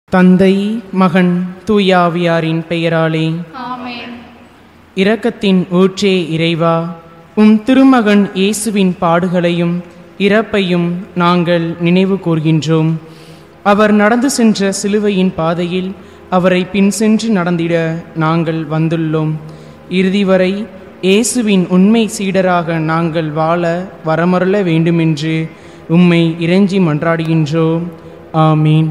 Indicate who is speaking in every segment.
Speaker 1: தந்தை மகன் தூயாவியாரின் பெயராலே
Speaker 2: ஆமென்
Speaker 1: இரக்கத்தின் ஊற்றே இறைவா உம் திருமகன் இயேசுவின் பாடுகளையும் இறப்பையும் நாங்கள் நினைவு கூர்கின்றோம் அவர் நடந்து சென்ற சிலுவையின் பாதையில் அவரை பின் சென்று நடந்திட நாங்கள் வந்துள்ளோம் இறுதி வரை இயேசுவின் உண்மை சீடராக நாங்கள் வாழ வரமருள வேண்டுமென்று உம்மை இறைஞ்சி மன்றாடுகின்றோம் ஆமீன்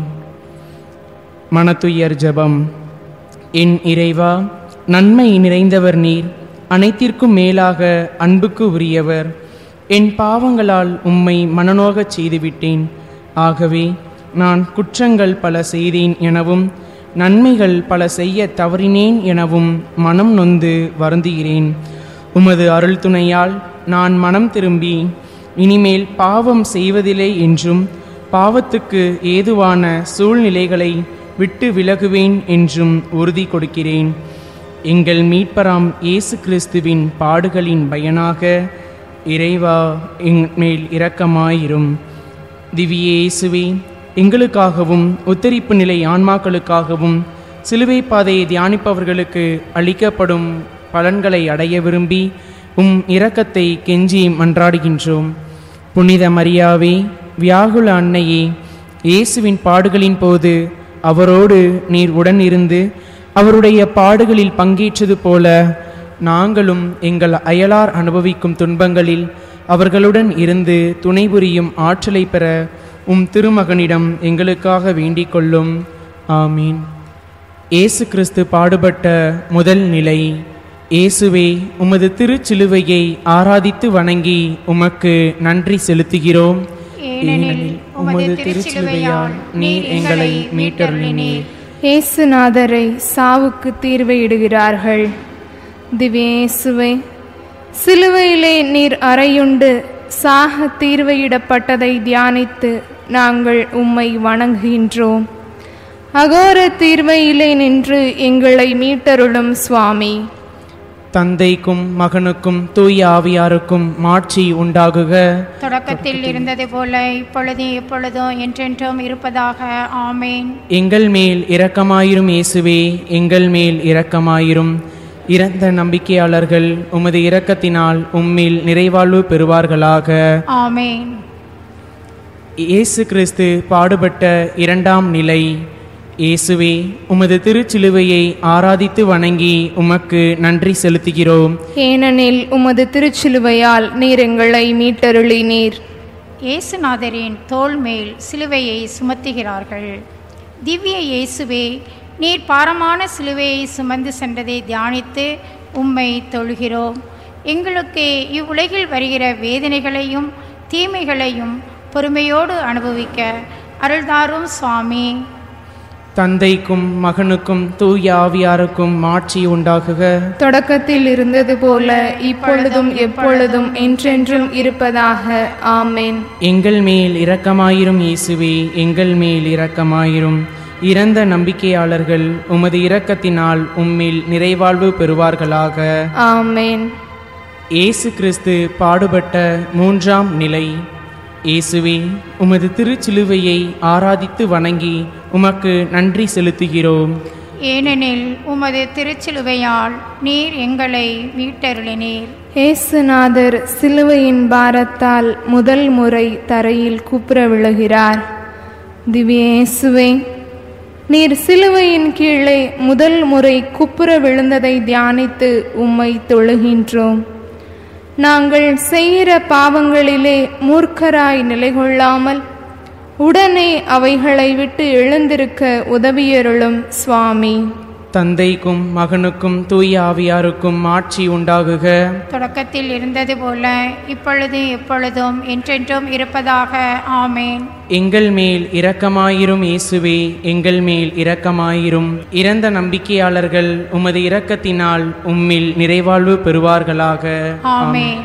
Speaker 1: மனத்துயர் ஜெபம் என் இறைவா நன்மை நிறைந்தவர் நீர் அனைத்திற்கும் மேலாக அன்புக்கு உரியவர் என் பாவங்களால் உம்மை மனநோகச் செய்துவிட்டேன் ஆகவே நான் குற்றங்கள் பல செய்தேன் எனவும் நன்மைகள் பல செய்ய தவறினேன் எனவும் மனம் நொந்து வருந்துகிறேன் உமது அருள் துணையால் நான் மனம் திரும்பி இனிமேல் பாவம் செய்வதில்லை என்றும் பாவத்துக்கு ஏதுவான சூழ்நிலைகளை விட்டு விலகுவேன் என்றும் உறுதி கொடுக்கிறேன் எங்கள் மீட்பராம் இயேசு கிறிஸ்துவின் பாடுகளின் பயனாக இறைவா எங் மேல் இரக்கமாயிரும் திவ்ய இயேசுவே எங்களுக்காகவும் உத்தரிப்பு நிலை ஆன்மாக்களுக்காகவும் சிலுவை பாதையை தியானிப்பவர்களுக்கு அளிக்கப்படும் பலன்களை அடைய விரும்பி உம் இரக்கத்தை கெஞ்சி மன்றாடுகின்றோம் புனித மரியாவே வியாகுல அன்னையே இயேசுவின் பாடுகளின் போது அவரோடு நீர் உடன் இருந்து அவருடைய பாடுகளில் பங்கேற்றது போல நாங்களும் எங்கள் அயலார் அனுபவிக்கும் துன்பங்களில் அவர்களுடன் இருந்து துணை புரியும் ஆற்றலை பெற உம் திருமகனிடம் எங்களுக்காக வேண்டிக் கொள்ளும் ஆமீன் இயேசு கிறிஸ்து பாடுபட்ட முதல் நிலை இயேசுவே உமது திருச்சிலுவையை ஆராதித்து வணங்கி உமக்கு நன்றி செலுத்துகிறோம்
Speaker 2: ஏனெனில் உமது திருச்சிலுவையால் நீர் எங்களை மீட்டருளினீர்
Speaker 3: இயேசுநாதரை சாவுக்கு தீர்வையிடுகிறார்கள் திவ்ய இயேசுவை சிலுவையிலே நீர் அறையுண்டு சாக தீர்வையிடப்பட்டதை தியானித்து நாங்கள் உம்மை வணங்குகின்றோம் அகோர தீர்வையிலே நின்று எங்களை மீட்டருளும் சுவாமி
Speaker 1: தந்தைக்கும் மகனுக்கும் தூய ஆவியாருக்கும் மாட்சி உண்டாகுக
Speaker 2: தொடக்கத்தில் இருந்தது போல இப்பொழுது எப்பொழுதும் என்றென்றும் இருப்பதாக ஆமேன்
Speaker 1: எங்கள் மேல் இரக்கமாயிரும் இயேசுவே எங்கள் மேல் இரக்கமாயிரும் இறந்த நம்பிக்கையாளர்கள் உமது இரக்கத்தினால் உம்மில் நிறைவாழ்வு பெறுவார்களாக
Speaker 2: ஆமேன்
Speaker 1: இயேசு கிறிஸ்து பாடுபட்ட இரண்டாம் நிலை இயேசுவே உமது திருச்சிலுவையை ஆராதித்து வணங்கி உமக்கு நன்றி செலுத்துகிறோம்
Speaker 3: ஏனெனில் உமது திருச்சிலுவையால் நீர் எங்களை மீட்டருளினீர்
Speaker 2: இயேசுநாதரின் தோள் மேல் சிலுவையை சுமத்துகிறார்கள் திவ்ய இயேசுவே நீர் பாரமான சிலுவையை சுமந்து சென்றதை தியானித்து உம்மை தொழுகிறோம் எங்களுக்கு இவ்வுலகில் வருகிற வேதனைகளையும் தீமைகளையும் பொறுமையோடு அனுபவிக்க அருள்தாரும் சுவாமி
Speaker 1: தந்தைக்கும் மகனுக்கும் தூய ஆவியாருக்கும் மாட்சி உண்டாகுக
Speaker 3: தொடக்கத்தில் இருந்தது போல இப்பொழுதும் எப்பொழுதும் என்றென்றும் இருப்பதாக ஆமென்
Speaker 1: எங்கள் மேல் இரக்கமாயிரும் இயேசுவே எங்கள் மேல் இரக்கமாயிரும் இறந்த நம்பிக்கையாளர்கள் உமது இரக்கத்தினால் உம்மில் நிறைவாழ்வு பெறுவார்களாக
Speaker 3: ஆமென்
Speaker 1: இயேசு கிறிஸ்து பாடுபட்ட மூன்றாம் நிலை இயேசுவே உமது திருச்சிலுவையை ஆராதித்து வணங்கி உமக்கு நன்றி செலுத்துகிறோம்
Speaker 2: ஏனெனில் உமது திருச்சிலுவையால் நீர் எங்களை மீட்டருளினீர்
Speaker 3: இயேசுநாதர் சிலுவையின் பாரத்தால் முதல் முறை தரையில் குப்புற விழுகிறார் திவ்ய இயேசுவே நீர் சிலுவையின் கீழே முதல் முறை குப்புற விழுந்ததை தியானித்து உம்மை தொழுகின்றோம் நாங்கள் செய்கிற பாவங்களிலே மூர்க்கராய் நிலைகொள்ளாமல் உடனே அவைகளை விட்டு எழுந்திருக்க உதவியருளும் சுவாமி
Speaker 1: தந்தைக்கும் மகனுக்கும் தூய ஆவியாருக்கும் ஆட்சி உண்டாகுக
Speaker 2: தொடக்கத்தில் இருந்தது போல இப்பொழுது எப்பொழுதும் என்றென்றும் இருப்பதாக ஆமேன்
Speaker 1: எங்கள் மேல் இரக்கமாயிரும் இயேசுவே எங்கள் மேல் இரக்கமாயிரும் இறந்த நம்பிக்கையாளர்கள் உமது இரக்கத்தினால் உம்மில் நிறைவாழ்வு பெறுவார்களாக
Speaker 2: ஆமேன்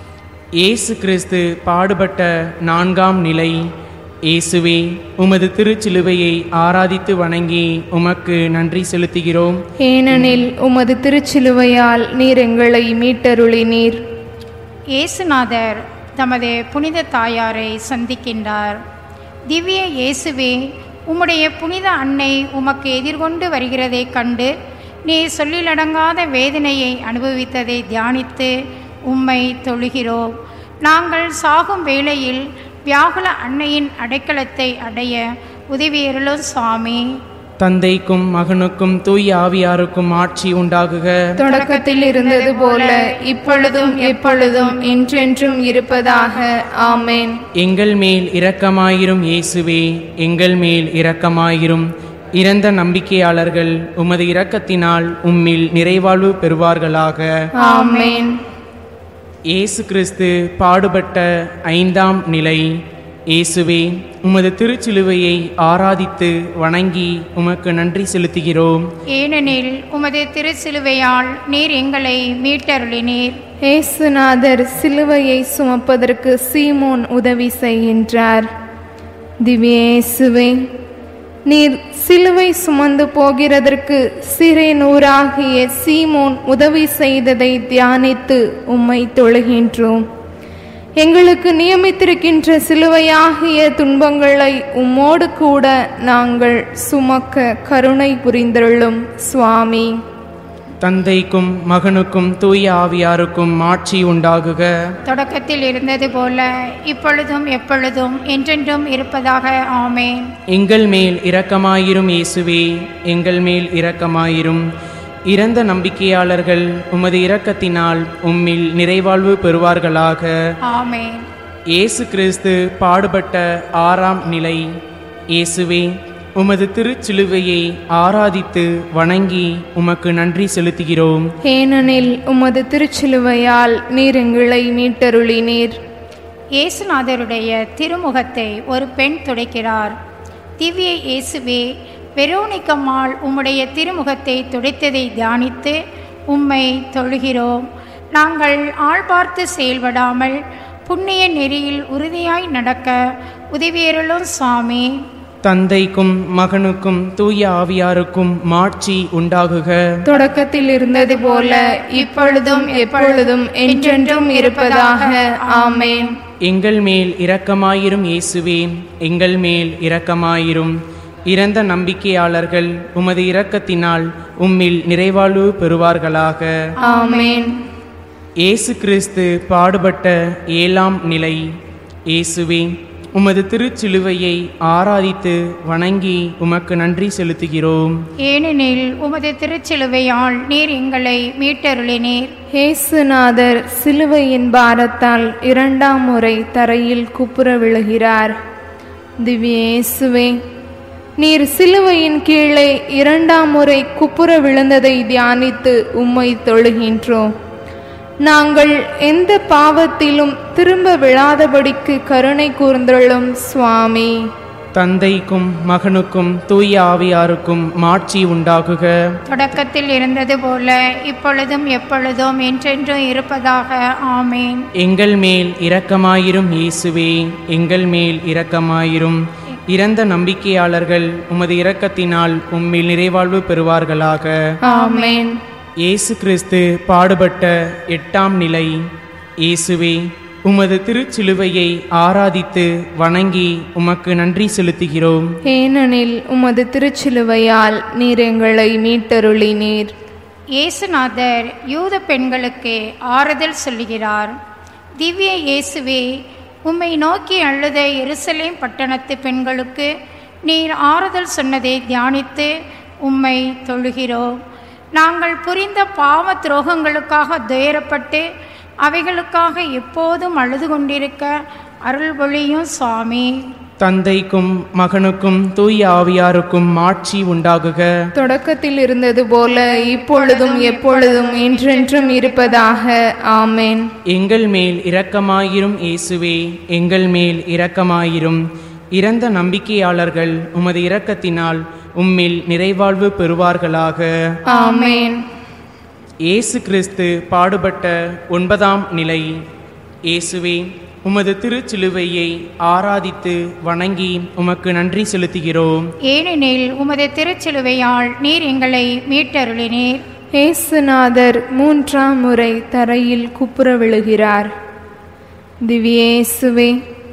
Speaker 1: இயேசு கிறிஸ்து பாடுபட்ட நான்காம் நிலை இயேசுவே உமது திருச்சிலுவையை ஆராதித்து வணங்கி உமக்கு நன்றி செலுத்துகிறோம்
Speaker 3: ஏனெனில் உமது திருச்சிலுவையால் நீர் எங்களை மீட்டருளினீர்
Speaker 2: இயேசுநாதர் தமது புனித தாயாரை சந்திக்கின்றார் திவ்ய இயேசுவே உம்முடைய புனித அன்னை உமக்கு எதிர்கொண்டு வருகிறதைக் கண்டு நீ சொல்லிலடங்காத வேதனையை அனுபவித்ததை தியானித்து உம்மை தொழுகிறோம் நாங்கள் சாகும் வேளையில் வியாகுல அன்னையின் அடைக்கலத்தை அடைய உதவியருளும் சுவாமி
Speaker 1: தந்தைக்கும் மகனுக்கும் தூய ஆவியாருக்கும் ஆட்சி உண்டாகுக
Speaker 3: தொடக்கத்தில் இருந்தது போல இப்பொழுதும் எப்பொழுதும் என்றென்றும் இருப்பதாக ஆமேன்
Speaker 1: எங்கள் மேல் இரக்கமாயிரும் இயேசுவே எங்கள் மேல் இரக்கமாயிரும் இறந்த நம்பிக்கையாளர்கள் உமது இரக்கத்தினால் உம்மில் நிறைவாழ்வு பெறுவார்களாக
Speaker 3: ஆமேன்
Speaker 1: இயேசு கிறிஸ்து பாடுபட்ட ஐந்தாம் நிலை இயேசுவே உமது திருச்சிலுவையை ஆராதித்து வணங்கி உமக்கு நன்றி செலுத்துகிறோம்
Speaker 2: ஏனெனில் உமது திருச்சிலுவையால் நீர் எங்களை மீட்டருளினீர்
Speaker 3: ஏசுநாதர் சிலுவையை சுமப்பதற்கு சீமோன் உதவி செய்கின்றார் திவ்ய இயேசுவே நீர் சிலுவை சுமந்து போகிறதற்கு சிறைநூறாகிய சீமோன் உதவி செய்ததை தியானித்து உம்மை தொழுகின்றோம் எங்களுக்கு நியமித்திருக்கின்ற சிலுவையாகிய துன்பங்களை உம்மோடு கூட நாங்கள் சுமக்க கருணை புரிந்தருளும் சுவாமி
Speaker 1: தந்தைக்கும் மகனுக்கும் தூய ஆவியாருக்கும் ஆட்சி உண்டாகுக
Speaker 2: தொடக்கத்தில் இருந்தது போல இப்பொழுதும் எப்பொழுதும் என்றென்றும் இருப்பதாக ஆமேன்
Speaker 1: எங்கள் மேல் இரக்கமாயிரும் இயேசுவே எங்கள் மேல் இரக்கமாயிரும் இறந்த நம்பிக்கையாளர்கள் உமது இரக்கத்தினால் உம்மில் நிறைவாழ்வு பெறுவார்களாக
Speaker 2: ஆமேன்
Speaker 1: இயேசு கிறிஸ்து பாடுபட்ட ஆறாம் நிலை இயேசுவே உமது திருச்சிலுவையை ஆராதித்து வணங்கி உமக்கு நன்றி செலுத்துகிறோம்
Speaker 3: ஏனெனில் உமது திருச்சிலுவையால் நீர் எங்களை மீட்டருளினீர்
Speaker 2: இயேசுநாதருடைய திருமுகத்தை ஒரு பெண் துடைக்கிறார் திவ்ய இயேசுவே வெரோனிக்கம்மாள் உம்முடைய திருமுகத்தை துடைத்ததை தியானித்து உம்மை தொழுகிறோம் நாங்கள் ஆள் பார்த்து செயல்படாமல் புண்ணிய நெறியில் உறுதியாய் நடக்க உதவியருளும் சுவாமி
Speaker 1: தந்தைக்கும் மகனுக்கும் தூய ஆவியாருக்கும் மாட்சி உண்டாகுக
Speaker 3: தொடக்கத்தில் இருந்தது போல இப்பொழுதும் எப்பொழுதும் என்றென்றும் இருப்பதாக ஆமேன்
Speaker 1: எங்கள் மேல் இரக்கமாயிரும் இயேசுவே எங்கள் மேல் இரக்கமாயிரும் இறந்த நம்பிக்கையாளர்கள் உமது இரக்கத்தினால் உம்மில் நிறைவாழ்வு பெறுவார்களாக
Speaker 3: ஆமேன்
Speaker 1: இயேசு கிறிஸ்து பாடுபட்ட ஏழாம் நிலை இயேசுவே உமது திருச்சிலுவையை ஆராதித்து வணங்கி உமக்கு நன்றி செலுத்துகிறோம்
Speaker 2: ஏனெனில் உமது திருச்சிலுவையால் நீர் எங்களை மீட்டருளினீர்
Speaker 3: இயேசுநாதர் சிலுவையின் பாரத்தால் இரண்டாம் முறை தரையில் குப்புற விழுகிறார் திவ்ய இயேசுவே நீர் சிலுவையின் கீழே இரண்டாம் முறை குப்புற விழுந்ததை தியானித்து உம்மை தொழுகின்றோம் நாங்கள் எந்த பாவத்திலும் திரும்ப விழாதபடிக்கு கருணை கூர்ந்தருளும் சுவாமி
Speaker 1: தந்தைக்கும் மகனுக்கும் தூய ஆவியாருக்கும் மாட்சி உண்டாகுக
Speaker 2: தொடக்கத்தில் இருந்தது போல இப்பொழுதும் எப்பொழுதும் என்றென்றும் இருப்பதாக ஆமேன்
Speaker 1: எங்கள் மேல் இரக்கமாயிரும் இயேசுவே எங்கள் மேல் இரக்கமாயிரும் இறந்த நம்பிக்கையாளர்கள் உமது இரக்கத்தினால் உம்மில் நிறைவாழ்வு பெறுவார்களாக
Speaker 3: ஆமேன்
Speaker 1: இயேசு கிறிஸ்து பாடுபட்ட எட்டாம் நிலை இயேசுவே உமது திருச்சிலுவையை ஆராதித்து வணங்கி உமக்கு நன்றி செலுத்துகிறோம்
Speaker 3: ஏனெனில் உமது திருச்சிலுவையால் நீர் எங்களை மீட்டருளினீர்
Speaker 2: இயேசுநாதர் யூத பெண்களுக்கு ஆறுதல் சொல்லுகிறார் திவ்ய இயேசுவே உம்மை நோக்கி அழுத எருசலேம் பட்டணத்து பெண்களுக்கு நீர் ஆறுதல் சொன்னதை தியானித்து உம்மை தொழுகிறோம் நாங்கள் புரிந்த பாவ துரோகங்களுக்காக துயரப்பட்டு அவைகளுக்காக எப்போதும் அழுது கொண்டிருக்க அருள் பொழியும் சுவாமி
Speaker 1: தந்தைக்கும் மகனுக்கும் தூய ஆவியாருக்கும் மாட்சி உண்டாகுக
Speaker 3: தொடக்கத்தில் இருந்தது போல இப்பொழுதும் எப்பொழுதும் என்றென்றும் இருப்பதாக ஆமேன்
Speaker 1: எங்கள் மேல் இரக்கமாயிரும் இயேசுவே எங்கள் மேல் இரக்கமாயிரும் இறந்த நம்பிக்கையாளர்கள் உமது இரக்கத்தினால் உம்மில் நிறைவாழ்வு பெறுவார்களாக
Speaker 3: ஆமேன்
Speaker 1: இயேசு கிறிஸ்து பாடுபட்ட ஒன்பதாம் நிலை இயேசுவே உமது திருச்சிலுவையை ஆராதித்து வணங்கி உமக்கு நன்றி செலுத்துகிறோம்
Speaker 2: ஏனெனில் உமது திருச்சிலுவையால் நீர் எங்களை மீட்டருளினீர்
Speaker 3: ஏசுநாதர் மூன்றாம் முறை தரையில் குப்புற விழுகிறார் திவ்யேசுவே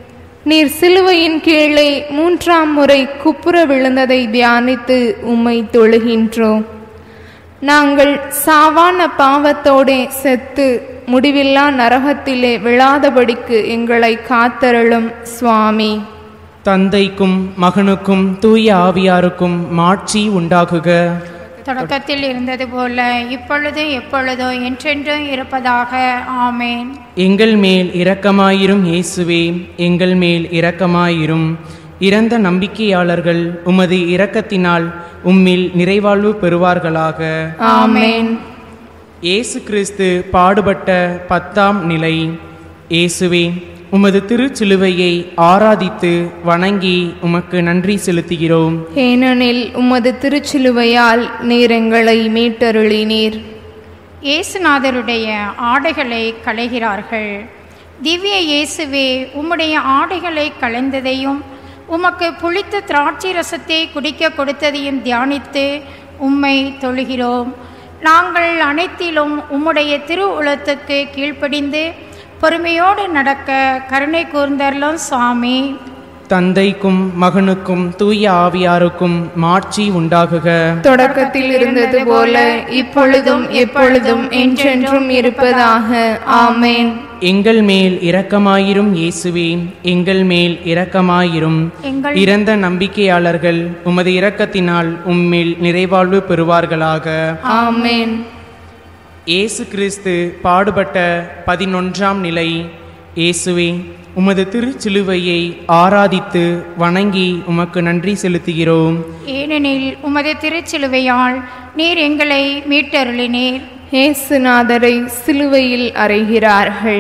Speaker 3: நீர் சிலுவையின் கீழே மூன்றாம் முறை குப்புற விழுந்ததை தியானித்து உம்மை தொழுகின்றோம் நாங்கள் சாவான பாவத்தோடே செத்து முடிவில்லா நரகத்திலே விழாதபடிக்கு எங்களை காத்தருளும் சுவாமி
Speaker 1: தந்தைக்கும் மகனுக்கும் தூய ஆவியாருக்கும் மாட்சி உண்டாகுக
Speaker 2: தொடக்கத்தில் இருந்தது போல இப்பொழுது எப்பொழுதோ என்றென்றும் இருப்பதாக ஆமேன்
Speaker 1: எங்கள் மேல் இரக்கமாயிரும் இயேசுவே எங்கள் மேல் இரக்கமாயிரும் இறந்த நம்பிக்கையாளர்கள் உமது இரக்கத்தினால் உம்மில் நிறைவாழ்வு பெறுவார்களாக
Speaker 3: ஆமென்
Speaker 1: இயேசு கிறிஸ்து பாடுபட்ட பத்தாம் நிலை இயேசுவே உமது திருச்சிலுவையை ஆராதித்து வணங்கி உமக்கு நன்றி செலுத்துகிறோம்
Speaker 3: ஏனெனில் உமது திருச்சிலுவையால் நீர் எங்களை மீட்டருளினீர்
Speaker 2: இயேசுநாதருடைய ஆடைகளை களைகிறார்கள் திவ்ய இயேசுவே உம்முடைய ஆடைகளை களைந்ததையும் உமக்கு புளித்த திராட்சை ரசத்தை குடிக்க கொடுத்ததையும் தியானித்து உம்மை தொழுகிறோம் நாங்கள் அனைத்திலும் உம்முடைய திரு உலத்துக்கு கீழ்ப்படிந்து பொறுமையோடு நடக்க கருணை கூர்ந்தரலும் சுவாமி
Speaker 1: தந்தைக்கும் மகனுக்கும் தூய ஆவியாருக்கும் மாட்சி உண்டாகுக
Speaker 3: தொடக்கத்தில் இருந்தது போல இப்பொழுதும் எப்பொழுதும் என்றென்றும் இருப்பதாக ஆமென்
Speaker 1: எங்கள் மேல் இரக்கமாயிரும் இயேசுவே எங்கள் மேல் இரக்கமாயிரும்
Speaker 2: எங்கள்
Speaker 1: இறந்த நம்பிக்கையாளர்கள் உமது இரக்கத்தினால் உம்மில் நிறைவாழ்வு பெறுவார்களாக
Speaker 3: ஆமென்
Speaker 1: இயேசு கிறிஸ்து பாடுபட்ட பதினொன்றாம் நிலை இயேசுவே உமது திருச்சிலுவையை ஆராதித்து வணங்கி உமக்கு நன்றி செலுத்துகிறோம்
Speaker 2: ஏனெனில் உமது திருச்சிலுவையால் நீர் எங்களை மீட்டருளினீர்
Speaker 3: இயேசுநாதரை சிலுவையில் அறைகிறார்கள்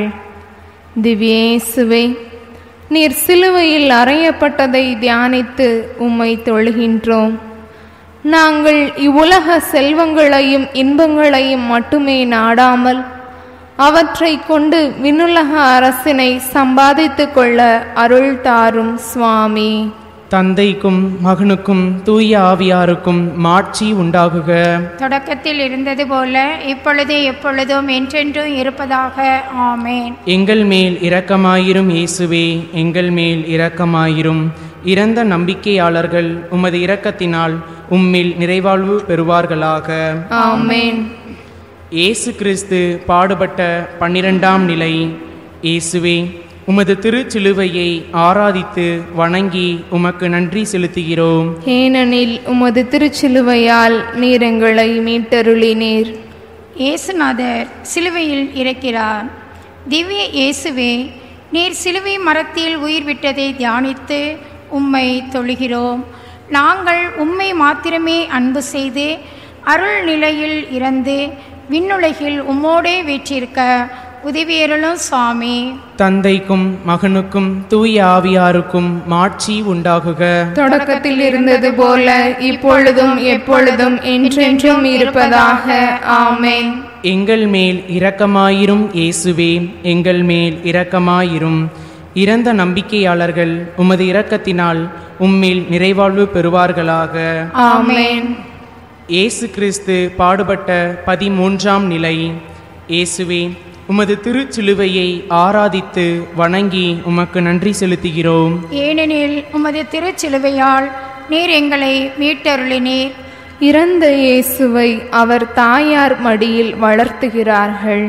Speaker 3: திவ்யேசுவே நீர் சிலுவையில் அறையப்பட்டதை தியானித்து உம்மை தொழுகின்றோம் நாங்கள் இவ்வுலக செல்வங்களையும் இன்பங்களையும் மட்டுமே நாடாமல் அவற்றை கொண்டு விண்ணுலக அரசினை சம்பாதித்துக் கொள்ள அருள் தாரும் சுவாமி
Speaker 1: தந்தைக்கும் மகனுக்கும் தூய ஆவியாருக்கும் மாட்சி உண்டாகுக
Speaker 2: தொடக்கத்தில் இருந்தது போல இப்பொழுது எப்பொழுதும் என்றென்றும் இருப்பதாக ஆமேன்
Speaker 1: எங்கள் மேல் இரக்கமாயிரும் இயேசுவே எங்கள் மேல் இரக்கமாயிரும் இறந்த நம்பிக்கையாளர்கள் உமது இரக்கத்தினால் உம்மில் நிறைவாழ்வு பெறுவார்களாக
Speaker 3: ஆமென்
Speaker 1: இயேசு கிறிஸ்து பாடுபட்ட பன்னிரெண்டாம் நிலை இயேசுவே உமது திருச்சிலுவையை ஆராதித்து வணங்கி உமக்கு நன்றி செலுத்துகிறோம்
Speaker 3: ஏனெனில் உமது திருச்சிலுவையால் நீர் எங்களை மீட்டருளினீர்
Speaker 2: இயேசுநாதர் சிலுவையில் இருக்கிறார் திவ்ய இயேசுவே நீர் சிலுவை மரத்தில் உயிர் விட்டதை தியானித்து உம்மை தொழுகிறோம் நாங்கள் உம்மை மாத்திரமே அன்பு செய்து அருள் நிலையில் இறந்து விண்ணுலகில் உம்மோடே வீற்றிருக்க உதவியருளும் சுவாமி
Speaker 1: தந்தைக்கும் மகனுக்கும் தூய ஆவியாருக்கும் மாட்சி உண்டாகுக
Speaker 3: தொடக்கத்தில் இருந்தது போல இப்பொழுதும் எப்பொழுதும் என்றென்றும் இருப்பதாக ஆமென்
Speaker 1: எங்கள் மேல் இரக்கமாயிரும் இயேசுவே எங்கள் மேல் இரக்கமாயிரும் இறந்த நம்பிக்கையாளர்கள் உமது இரக்கத்தினால் உம்மில் நிறைவாழ்வு பெறுவார்களாக
Speaker 3: ஆமென்
Speaker 1: இயேசு கிறிஸ்து பாடுபட்ட பதிமூன்றாம் நிலை இயேசுவே உமது திருச்சிலுவையை ஆராதித்து வணங்கி உமக்கு நன்றி செலுத்துகிறோம்
Speaker 2: ஏனெனில் உமது திருச்சிலுவையால் நீர் எங்களை மீட்டருளினீர்
Speaker 3: இறந்த இயேசுவை அவர் தாயார் மடியில் வளர்த்துகிறார்கள்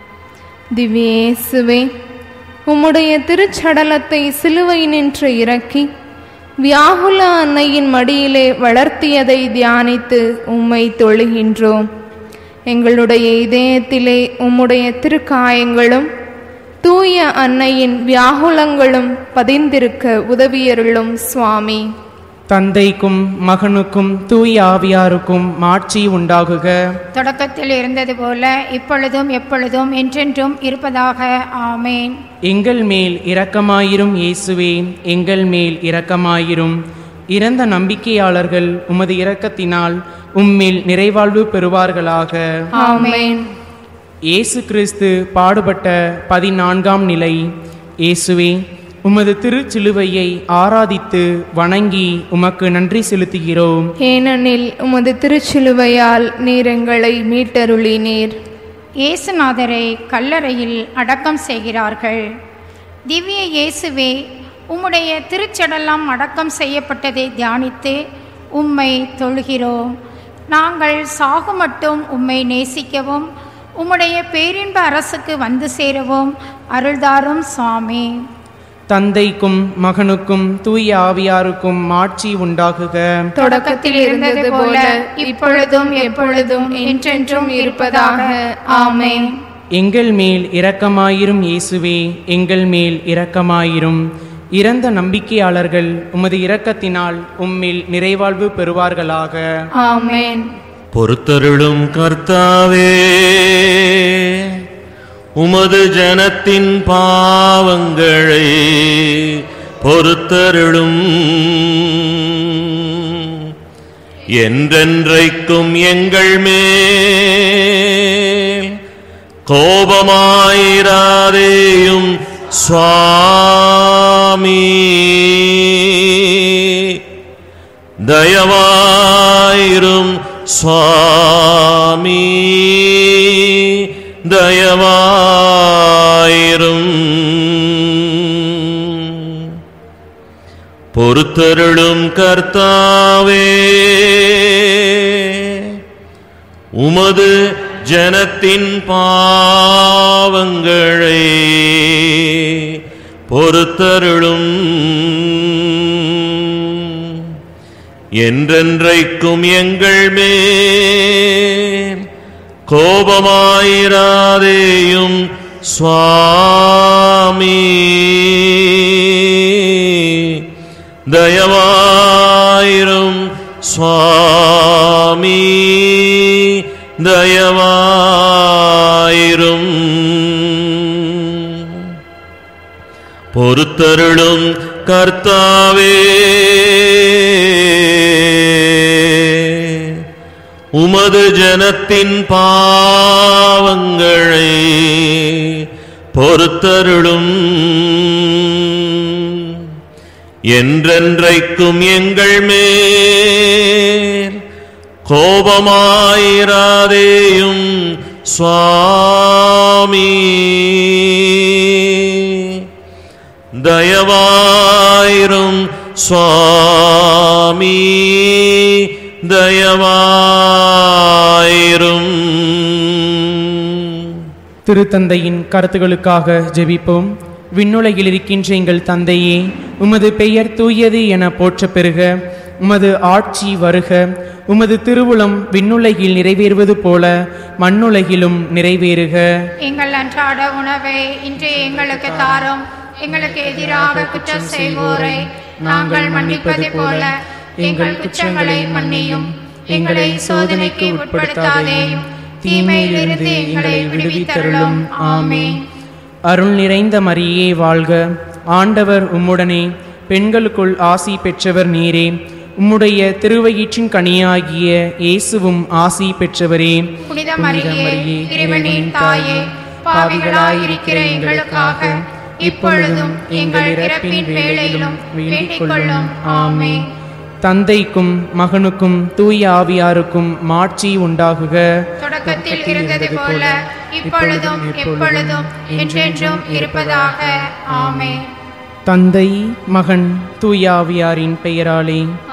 Speaker 3: திவ்ய இயேசுவே உம்முடைய திருச்சடலத்தை சிலுவை நின்று இறக்கி வியாகுல அன்னையின் மடியிலே வளர்த்தியதை தியானித்து உம்மை தொழுகின்றோம் எங்களுடைய இதயத்திலே உம்முடைய திருக்காயங்களும் தூய அன்னையின் வியாகுலங்களும் பதிந்திருக்க உதவியருளும் சுவாமி
Speaker 1: தந்தைக்கும் மகனுக்கும் தூய ஆவியாருக்கும் மாட்சி உண்டாகுக
Speaker 2: தொடக்கத்தில் இருந்தது போல இப்பொழுதும் எப்பொழுதும் என்றென்றும் இருப்பதாக ஆமேன்
Speaker 1: எங்கள் மேல் இரக்கமாயிரும் இயேசுவே எங்கள் மேல் இரக்கமாயிரும் இறந்த நம்பிக்கையாளர்கள் உமது இரக்கத்தினால் உம்மில் நிறைவாழ்வு பெறுவார்களாக
Speaker 3: ஆமென்
Speaker 1: இயேசு கிறிஸ்து பாடுபட்ட பதினான்காம் நிலை இயேசுவே உமது திருச்சிலுவையை ஆராதித்து வணங்கி உமக்கு நன்றி செலுத்துகிறோம்
Speaker 3: ஏனெனில் உமது திருச்சிலுவையால் நீர் எங்களை மீட்டருளினீர்
Speaker 2: இயேசுநாதரை கல்லறையில் அடக்கம் செய்கிறார்கள் திவ்ய இயேசுவே உம்முடைய திருச்சடலம் அடக்கம் செய்யப்பட்டதை தியானித்து உம்மை தொழுகிறோம் நாங்கள் சாகுமட்டும் உம்மை நேசிக்கவும் உம்முடைய பேரின்ப அரசுக்கு வந்து சேரவும் அருள்தாரும் சுவாமி
Speaker 1: தந்தைக்கும் மகனுக்கும் தூய ஆவியாருக்கும் மாட்சி உண்டாகுக
Speaker 3: தொடக்கத்தில் இருந்தது போல இப்பொழுதும் எப்பொழுதும் என்றென்றும் இருப்பதாக ஆமென்
Speaker 1: எங்கள் மேல் இரக்கமாயிரும் இயேசுவே எங்கள் மேல் இரக்கமாயிரும் இறந்த நம்பிக்கையாளர்கள் உமது இரக்கத்தினால் உம்மில் நிறைவாழ்வு பெறுவார்களாக
Speaker 3: ஆமென்
Speaker 4: பொறுத்தருளும் கர்த்தாவே உமது ஜனத்தின் பாவங்களை பொறுத்தருளும் என்றென்றைக்கும் எங்கள் மேல் கோபமாயிராதேயும் சுவாமி தயவாயிரும் சுவாமி தயவாயிரும் பொறுத்தருளும் கர்த்தாவே உமது ஜனத்தின் பாவங்களை பொறுத்தருளும் என்றென்றைக்கும் எங்கள் மேல் கோபமாயிராதேயும் சுவாமி தயவாயிரும் சுவாமி தயவாயிரும் பொறுத்தருளும் கர்த்தாவே உமது ஜனத்தின் பாவங்களை பொறுத்தருளும் என்றென்றைக்கும் எங்கள் மேல் கோபமாயிராதேயும் சுவாமி தயவாயிரும் சுவாமி தயவாயிரும்
Speaker 1: திருத்தந்தையின் கருத்துகளுக்காக ஜெபிப்போம் விண்ணுலகில் இருக்கின்ற எங்கள் தந்தையே உமது பெயர் தூயது என போற்றப் பெறுக உமது ஆட்சி வருக உமது திருவுளம் விண்ணுலகில் நிறைவேறுவது போல மண்ணுலகிலும் நிறைவேறுக
Speaker 2: எங்கள் அன்றாட உணவை இன்று எங்களுக்கு தாரும் எங்களுக்கு எதிராக குற்றம் செய்வோரை நாங்கள் மன்னிப்பது போல எங்கள் குற்றங்களை மன்னியும் எங்களை சோதனைக்கு உட்படுத்தாதேயும் தீமையிலிருந்து எங்களை விடுவித்தருளும் ஆமென்
Speaker 1: அருள் நிறைந்த மரியே வாழ்க ஆண்டவர் உம்முடனே பெண்களுக்குள் ஆசி பெற்றவர் நீரே உம்முடைய திருவயிற்றின் கனியாகிய இயேசுவும் ஆசி பெற்றவரே
Speaker 2: புனித மரியே இறைவனின் தாயே பாவிகளாயிருக்கிற எங்களுக்காக இப்பொழுதும் எங்கள் இறப்பின் வேளையிலும் வேண்டிக் கொள்ளும் ஆமென்
Speaker 1: தந்தைக்கும் மகனுக்கும் தூய ஆவியாருக்கும் மாட்சி உண்டாகுக
Speaker 2: தொடக்கத்தில் இருந்தது போல இப்பொழுதும் எப்பொழுதும் என்றென்றும் இருப்பதாக ஆமென்
Speaker 1: தந்தை மகன் தூய ஆவியாரின் பெயராலே